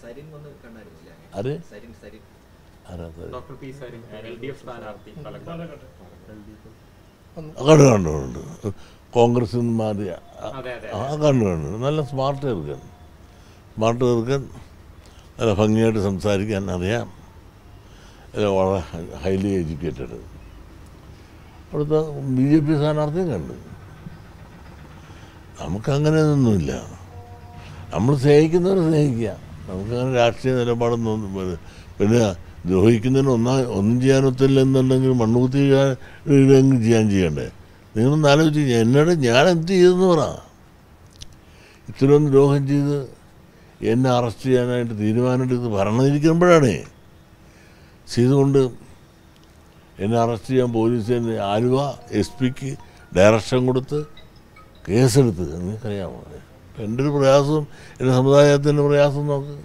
സരിൻ വന്ന് കണ്ടായിരുന്നില്ലേ ആര് സരിൻ സരിൻ ആരാ അത്? Doctor P Sarin L D F സ്ഥാനാർത്ഥി പാലക്കാട് കണ്ടു കണ്ടു കണ്ടു കോൺഗ്രസിൽ നിന്ന് മാറിയ ആ, അതെ അതെ ആ കണ്ടു കണ്ടു നല്ല സ്മാർട്ട് ചെറുക്കൻ സ്മാർട്ട് ചെറുക്കൻ നല്ല ഭംഗിയായിട്ട് സംസാരിക്കാൻ അറിയാം അല്ല, വളരെ ഹൈലി എഡ്യൂക്കേറ്റഡ് അവിടുത്തെ ബി ജെ പി സ്ഥാനാർത്ഥിയും കണ്ടു നമുക്കങ്ങനെയൊന്നുമില്ല നമ്മൾ സ്നേഹിക്കുന്നവരെ സ്നേഹിക്കുക നമുക്കങ്ങനെ രാഷ്ട്രീയ നിലപാടൊന്നും പിന്നെ- പിന്നെ ദ്രോഹിക്കുന്നതിന് ഒന്നാ ഒന്നും ചെയ്യാനൊത്തില്ല എന്നുണ്ടെങ്കിൽ മണ്ണുകുത്തി ഇടുകയെങ്കിലും ചെയ്യാൻ ചെയ്യണ്ടേ നിങ്ങളൊന്ന് ആലോചിച്ച് എന്നോട് ഞാൻ എന്ത് ചെയ്തെന്ന് പറ ഇത്രയും ദ്രോഹം ചെയ്ത് എന്നെ അറസ്റ്റ് ചെയ്യാനായിട്ട് തീരുമാനമെടുത്ത് ഭരണമിരിക്കുമ്പോഴാണേ ചെയ്തുകൊണ്ട് എന്നെ അറസ്റ്റ് ചെയ്യാൻ പോലീസ് എന്നെ ആലുവ എസ് പിക്ക് ഡയറക്ഷൻ കൊടുത്ത് കേസെടുത്ത് നിങ്ങൾക്കറിയാമോ ഇപ്പം എൻ്റെ ഒരു പ്രയാസവും എൻ്റെ സമുദായത്തിൻ്റെ പ്രയാസം നോക്ക്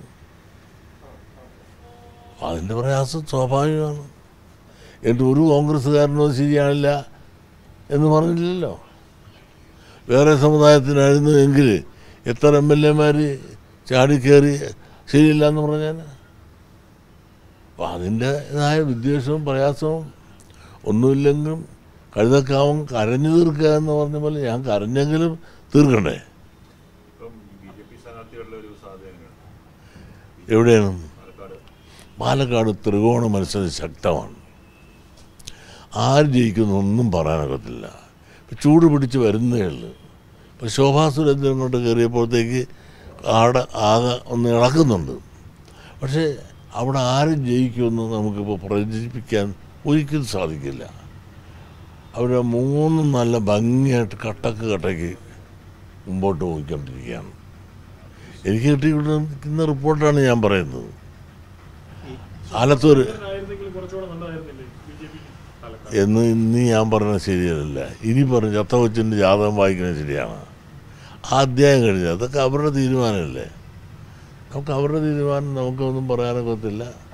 അതിൻ്റെ പ്രയാസം സ്വാഭാവികമാണ് എന്നിട്ട് ഒരു കോൺഗ്രസ്സുകാരനോ ശരിയാണില്ല എന്ന് പറഞ്ഞില്ലല്ലോ വേറെ സമുദായത്തിനായിരുന്നു എങ്കിൽ എത്ര എം എൽ എമാർ ചാടിക്കയറി ശരിയില്ല എന്ന് പറഞ്ഞാൽ അപ്പം അതിൻ്റെതായ വിദ്വേഷവും പ്രയാസവും ഒന്നുമില്ലെങ്കിലും കഴുതക്കാവും കരഞ്ഞു തീർക്കുക എന്ന് പറഞ്ഞ പോലെ ഞാൻ കരഞ്ഞെങ്കിലും തീർക്കണ്ടേ ഇപ്പം ബി ജെ പി സ്ഥാനാർത്ഥികളുടെ ഒരു സാധ്യതയാണ് എവിടെയാണ് പാലക്കാട് പാലക്കാട് ത്രികോണ മത്സരം ശക്തമാണ് ആര് ജയിക്കുന്നു ഒന്നും പറയാനൊക്കത്തില്ല ഇപ്പം ചൂട് പിടിച്ച് വരുന്നേ ഉള്ളൂ ഇപ്പം ശോഭാ സുരേന്ദ്രൻ കൊണ്ട് കയറിയപ്പോഴത്തേക്ക് ആടെ ആകെ ഒന്ന് ഇളക്കുന്നുണ്ട് പക്ഷേ അവിടെ ആരും ജയിക്കുമെന്ന് നമുക്കിപ്പോൾ പ്രചരിപ്പിക്കാൻ ഒരിക്കലും സാധിക്കില്ല അവിടെ മൂന്നും നല്ല ഭംഗിയായിട്ട് കട്ടക്ക് കട്ടയ്ക്ക് മുമ്പോട്ട് പോയിക്കൊണ്ടിരിക്കുകയാണ് എനിക്ക് കിട്ടിയിരിക്കുന്ന റിപ്പോർട്ടാണ് ഞാൻ പറയുന്നത് ആലത്തൂർ ആയിരുന്നെങ്കിൽ കുറച്ചുകൂടെ നല്ലതായിരുന്നില്ലേ ബി ജെ പി പാലക്കാട് എന്ന് ഇന്ന് ഞാൻ പറഞ്ഞത് ശരിയല്ല ഇനി പറഞ്ഞ ചത്തവച്ചിൻ്റെ ജാതകം വായിക്കുന്നത് ശരിയാണ് ആ അധ്യായം കഴിഞ്ഞത് അതൊക്കെ അവരുടെ തീരുമാനമല്ലേ നമുക്ക് അവരുടെ തീരുമാനം നമുക്കൊന്നും പറയാനൊക്കത്തില്ല